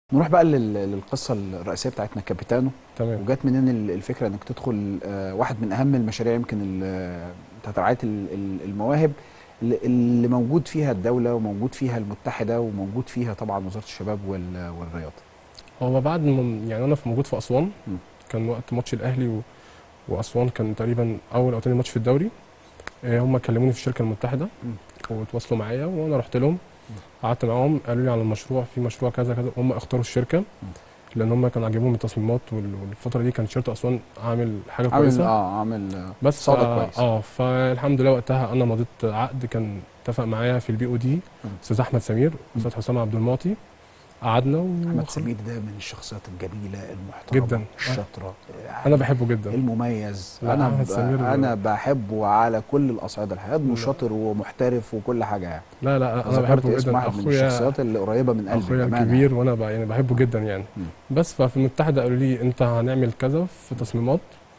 نروح بقى لل- للقصه الرئيسيه بتاعتنا كابيتانو تمام وجات منين ال- الفكره انك تدخل آه، واحد من اهم المشاريع يمكن ال- بتاعت رعايه ال- ال- المواهب اللي- اللي موجود فيها الدوله وموجود فيها المتحده وموجود فيها طبعا وزاره الشباب وال- والرياضه هو بعد ما يعني انا في موجود في اسوان م. كان وقت ماتش الاهلي و... واسوان كان تقريبا اول او تاني ماتش في الدوري آه، هم كلموني في الشركه المتحده وتواصلوا معايا وانا رحت لهم قعدت معاهم قالوا لي على المشروع في مشروع كذا كذا هم اختاروا الشركه لان هم كانوا عاجبهم التصميمات وال- والفتره دي كان شرطه اسوان عامل حاجه عامل كويسه اه عامل آه، بس صادق ف- كويس. اه فالحمد لله وقتها انا مضيت عقد كان اتفق معايا في البي او دي استاذ احمد سمير استاذ حسام عبد المعطي قعدنا احمد وخ- سمير ده من الشخصيات الجميله المحترمه جدا. الشاطره انا بحبه جدا المميز لا، انا أحمد ب- سمير- انا بحبه على كل الاصعده الحياه لا. شاطر ومحترف وكل حاجه يعني لا لا انا ذكرت بحبه اسم جدا واحد من اخويا الشخصيات اللي قريبه من قلبي اخويا بأمانة الكبير وانا ب- يعني بحبه جدا يعني مم. بس ففي المتحده قالوا لي انت هنعمل كذا في تصميمات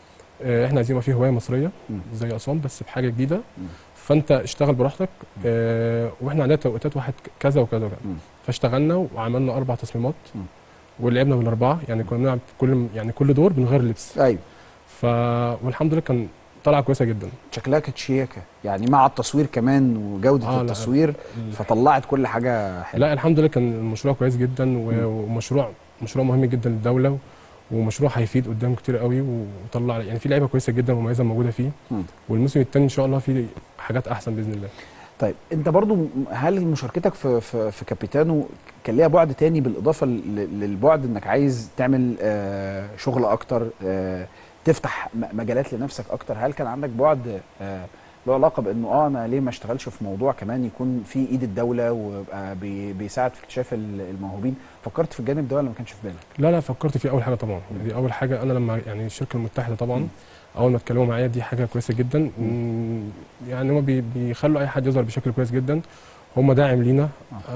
آه، احنا عايزين يبقى فيه هوايه مصريه مم. زي اسوان بس بحاجه جديده مم. فانت اشتغل براحتك آه، واحنا عندنا توقيتات واحد كذا وكذا وكذا مم. فاشتغلنا وعملنا اربع تصميمات مم. ولعبنا بالاربعه يعني كنا بنلعب كل يعني كل دور بنغير لبس ايوه ف والحمد لله كان طلعه كويسه جدا شكلها كانت شياكه يعني مع التصوير كمان وجوده آه، لا. التصوير فطلعت كل حاجه حلوه لا الحمد لله كان المشروع كويس جدا و- ومشروع مشروع مهم جدا للدوله ومشروع هيفيد قدام كتير قوي وطلع يعني في لعيبه كويسه جدا ومميزه موجوده فيه مم. والموسم الثاني ان شاء الله في حاجات احسن باذن الله طيب انت برضو هل مشاركتك في في, في كابيتانو كان ليها بعد تاني بالاضافه ل- للبعد انك عايز تعمل آه شغل اكتر آه تفتح م- مجالات لنفسك اكتر هل كان عندك بعد آه له علاقه بانه اه انا ليه ما اشتغلش في موضوع كمان يكون في ايد الدوله ويبقى بي بيساعد في اكتشاف ال- الموهوبين فكرت في الجانب ده ولا ما كانش في بالك لا لا فكرت فيه اول حاجه طبعا دي اول حاجه انا لما يعني الشركه المتحده طبعا مم. اول ما اتكلموا معايا دي حاجه كويسه جدا مم، يعني هم بي بيخلوا اي حد يظهر بشكل كويس جدا هم داعم لينا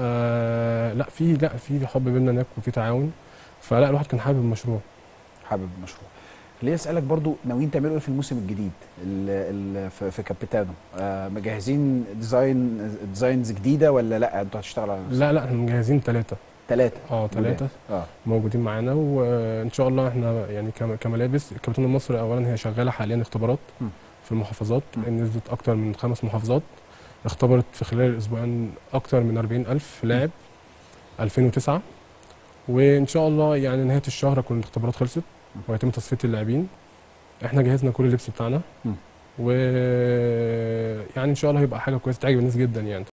آه لا في لا في حب بيننا هناك وفي تعاون فلا الواحد كان حابب المشروع حابب المشروع خليني اسالك برضو ناويين تعملوا ايه في الموسم الجديد ال ال في, في كابيتانو آه مجهزين ديزاين ديزاينز جديده ولا لا انتوا هتشتغلوا على لا لا احنا مجهزين ثلاثه ثلاثه اه ثلاثه اه موجودين معانا وان شاء الله احنا يعني كم- كملابس الكابتن المصري اولا هي شغاله حاليا اختبارات م. في المحافظات م. نزلت اكتر من خمس محافظات اختبرت في خلال الاسبوعين اكتر من 40 الف لاعب 2009 وان شاء الله يعني نهايه الشهر تكون الاختبارات خلصت ويتم تصفيه اللاعبين احنا جهزنا كل اللبس بتاعنا م. و يعني ان شاء الله هيبقى حاجه كويسه تعجب الناس جدا يعني